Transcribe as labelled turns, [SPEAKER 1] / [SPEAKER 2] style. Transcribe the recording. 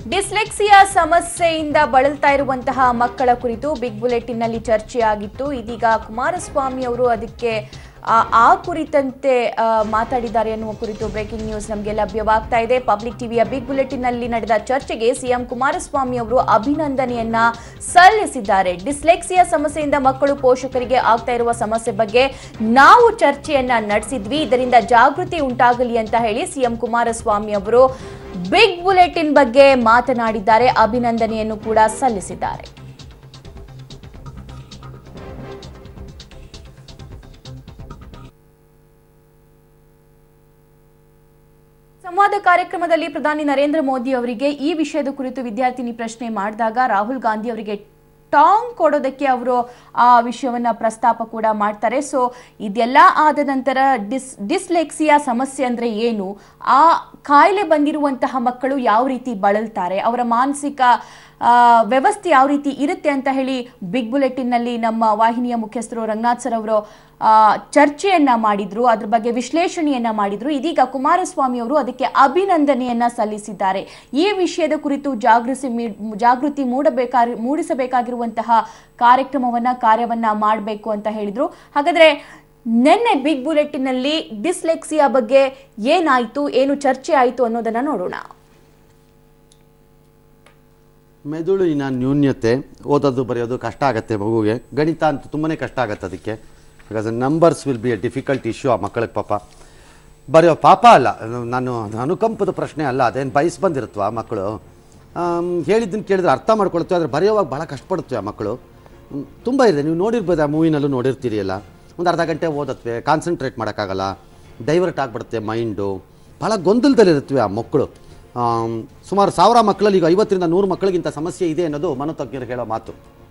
[SPEAKER 1] dyslexia ಸಮಸ್ಯೆಯಿಂದ ಬಳಲ್ತಾ ಇರುವಂತಹ ಮಕ್ಕಳ ಕುರಿತು ಬಿಗ್ ಬುಲೆಟಿನ್ನಲ್ಲಿ ಚರ್ಚೆಯಾಗಿತ್ತು ಇದೀಗ ಕುಮಾರಸ್ವಾಮಿ ಅವರು ಅದಕ್ಕೆ ಆ, ಆ ಕುರಿತಂತೆ ಆ, ಮಾತಾಡಿದ್ದಾರೆ ಅನ್ನುವ ಕುರಿತು ಬ್ರೇಕಿಂಗ್ ನ್ಯೂಸ್ ನಮಗೆ ಲಭ್ಯವಾಗ್ತಾ ಇದೆ ಪಬ್ಲಿಕ್ ಟಿವಿಯ ಬಿಗ್ ಬುಲೆಟಿನ್ನಲ್ಲಿ ನಡೆದ ಚರ್ಚೆಗೆ ಸಿಎಂ ಕುಮಾರಸ್ವಾಮಿ ಅವರು ಅಭಿನಂದನೆಯನ್ನ ಸಲ್ಲಿಸಿದ್ದಾರೆ ಡಿಸ್ಲೆಕ್ಸಿಯಾ ಸಮಸ್ಯೆಯಿಂದ ಮಕ್ಕಳು ಪೋಷಕರಿಗೆ ಆಗ್ತಾ ಇರುವ ಸಮಸ್ಯೆ ಬಗ್ಗೆ ನಾವು ಚರ್ಚೆಯನ್ನ ನಡೆಸಿದ್ವಿ ಇದರಿಂದ ಜಾಗೃತಿ ಉಂಟಾಗಲಿ ಅಂತ ಹೇಳಿ ಸಿಎಂ ಕುಮಾರಸ್ವಾಮಿ ಅವರು ಬಿಗ್ ಬುಲೆಟಿನ್ ಬಗ್ಗೆ ಮಾತನಾಡಿದ್ದಾರೆ ಅಭಿನಂದನೆಯನ್ನು ಕೂಡ ಸಲ್ಲಿಸಿದ್ದಾರೆ ಸಂವಾದ ಕಾರ್ಯಕ್ರಮದಲ್ಲಿ ಪ್ರಧಾನಿ ನರೇಂದ್ರ ಮೋದಿ ಅವರಿಗೆ ಈ ವಿಷಯದ ಕುರಿತು ವಿದ್ಯಾರ್ಥಿನಿ ಪ್ರಶ್ನೆ ಮಾಡಿದಾಗ ರಾಹುಲ್ ಗಾಂಧಿ ಅವರಿಗೆ ಟಾಂಗ್ ಕೊಡೋದಕ್ಕೆ ಅವರು ಆ ವಿಷಯವನ್ನ ಪ್ರಸ್ತಾಪ ಕೂಡ ಮಾಡ್ತಾರೆ ಸೊ ಇದೆಲ್ಲ ಆದ ನಂತರ ಡಿಸ್ ಡಿಸ್ಲೆಕ್ಸಿಯಾ ಸಮಸ್ಯೆ ಅಂದ್ರೆ ಏನು ಆ ಕಾಯಿಲೆ ಬಂದಿರುವಂತಹ ಮಕ್ಕಳು ಯಾವ ರೀತಿ ಬಳಲ್ತಾರೆ ಅವರ ಮಾನಸಿಕ ಆ, ವ್ಯವಸ್ಥೆ ಯಾವ ರೀತಿ ಇರುತ್ತೆ ಅಂತ ಹೇಳಿ ಬಿಗ್ ಬುಲೆಟಿನ್ನಲ್ಲಿ ನಮ್ಮ ವಾಹಿನಿಯ ಮುಖ್ಯಸ್ಥರು ರಂಗನಾಥ್ ಸರ್ ಅವರು ಆ, ಚರ್ಚೆಯನ್ನ ಮಾಡಿದ್ರು ಅದ್ರ ಬಗ್ಗೆ ವಿಶ್ಲೇಷಣೆಯನ್ನ ಮಾಡಿದ್ರು ಇದೀಗ ಕುಮಾರಸ್ವಾಮಿ ಅವರು ಅದಕ್ಕೆ ಅಭಿನಂದನೆಯನ್ನ ಸಲ್ಲಿಸಿದ್ದಾರೆ ಈ ವಿಷಯದ ಕುರಿತು ಜಾಗೃತಿ ಮೀ- ಜಾಗೃತಿ ಮೂಡಬೇಕಾಗಿ ಮೂಡಿಸಬೇಕಾಗಿರುವಂತಹ ಕಾರ್ಯಕ್ರಮವನ್ನ ಕಾರ್ಯವನ್ನ ಮಾಡಬೇಕು ಅಂತ ಹೇಳಿದ್ರು ಹಾಗಾದ್ರೆ ನಿನ್ನೆ ಬಿಗ್ ಬುಲೆಟಿನ್ನಲ್ಲಿ ಡಿಸ್ಲೆಕ್ಸಿಯಾ ಬಗ್ಗೆ ಏನಾಯ್ತು ಏನು ಚರ್ಚೆ ಆಯಿತು ಅನ್ನೋದನ್ನ ನೋಡೋಣ
[SPEAKER 2] ಮೆದುಳಿನ ನ್ಯೂನ್ಯತೆ ಓದೋದು ಬರೆಯೋದು ಕಷ್ಟ ಆಗುತ್ತೆ ಮಗುಗೆ ಗಣಿತ ಅಂತೂ ತುಂಬಾ ಕಷ್ಟ ಆಗುತ್ತೆ ಅದಕ್ಕೆ because numbers will be a difficult issue ಆ ಮಕ್ಕಳಿಗೆ ಪಾಪ ಬರೆಯೋ ಪಾಪ ಅಲ್ಲ ನಾನು ಅನುಕಂಪದ ಪ್ರಶ್ನೆ ಅಲ್ಲ ಅದೇನು ಬಯಸ್ ಬಂದಿರುತ್ತವ ಆ ಮಕ್ಕಳು ಹೇಳಿದ್ದನ್ನು ಕೇಳಿದ್ರೆ ಅರ್ಥ ಮಾಡ್ಕೊಳ್ತೇವೆ ಆದರೆ ಬರೆಯೋವಾಗ ಭಾಳ ಕಷ್ಟಪಡುತ್ತವೆ ಆ ಮಕ್ಕಳು ತುಂಬ ಇದೆ ನೀವು ನೋಡಿರ್ಬೋದು ಆ ಮೂವಿನಲ್ಲೂ ನೋಡಿರ್ತೀರಿ ಎಲ್ಲ ಒಂದು ಅರ್ಧ ಗಂಟೆ ಓದತ್ವೆ ಕಾನ್ಸಂಟ್ರೇಟ್ ಮಾಡೋಕ್ಕಾಗಲ್ಲ ಡೈವರ್ಟ್ ಆಗಿಬಿಡುತ್ತೆ ಮೈಂಡು ಭಾಳ ಗೊಂದಲದಲ್ಲಿರುತ್ತವೆ ಆ ಮಕ್ಕಳು ಆಮ್, ಸುಮಾರು ಸಾವಿರ ಮಕ್ಕಳಲ್ಲಿ ಈಗ ಐವತ್ತರಿಂದ ನೂರು ಮಕ್ಕಳಿಗಿಂತ ಸಮಸ್ಯೆ ಇದೆ ಅನ್ನೋದು ಮನೋತಜ್ಞರು ಹೇಳೋ ಮಾತು